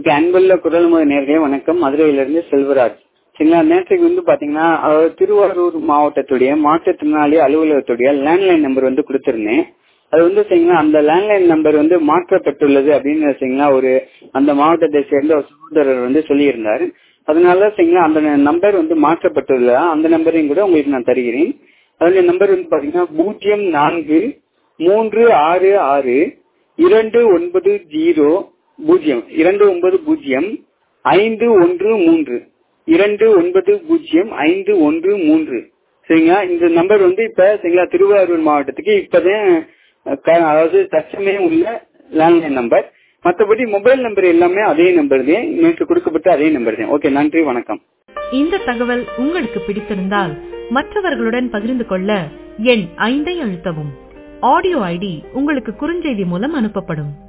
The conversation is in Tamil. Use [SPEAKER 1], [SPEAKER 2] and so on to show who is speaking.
[SPEAKER 1] ஓகே அன்புள்ள குரல் முறை நேர்களே வணக்கம் மதுரையிலிருந்து செல்வராஜ் சரிங்களா நேற்றுக்கு வந்து பாத்தீங்கன்னா அதாவது திருவாரூர் மாவட்டத்துடைய மாற்றுத்திறனாளி அலுவலகத்துடைய லேண்ட்லைன் நம்பர் வந்து கொடுத்திருந்தேன் அது வந்து சரிங்களா அந்த லேண்ட்லைன் நம்பர் வந்து மாற்றப்பட்டுள்ளது அப்படின்னு சரிங்களா ஒரு அந்த மாவட்டத்தை சேர்ந்த ஒரு சகோதரர் வந்து சொல்லியிருந்தார் அதனால சரிங்களா அந்த நம்பர் வந்து மாற்றப்பட்டுள்ள அந்த நம்பரையும் கூட உங்களுக்கு நான் தருகிறேன் அதனுடைய நம்பர் வந்து பாத்தீங்கன்னா பூஜ்ஜியம் நான்கு மூன்று ஆறு ஆறு இரண்டு ஒன்பது ஜீரோ பூஜ்ஜியம் இரண்டு ஒன்பது பூஜ்ஜியம் ஐந்து ஒன்று மூன்று இரண்டு ஒன்பது பூஜ்ஜியம் ஐந்து ஒன்று மூன்று சரிங்களா இந்த நம்பர் வந்து இப்ப சரிங்களா திருவாரூர் மாவட்டத்துக்கு இப்பதான் அதாவது தற்சமயம் உள்ள லேண்ட்லைன் நம்பர் மற்றபடி மொபைல் நம்பர் எல்லாமே அதே நம்பர் தான் நேற்று கொடுக்கப்பட்ட அதே நம்பர் தான் ஓகே நன்றி வணக்கம்
[SPEAKER 2] இந்த தகவல் உங்களுக்கு பிடித்திருந்தால் மற்றவர்களுடன் பகிர்ந்து கொள்ள எண் ஐந்தை அழுத்தவும் ஆடியோ ஐடி உங்களுக்கு குறுஞ்செய்தி மூலம் அனுப்பப்படும்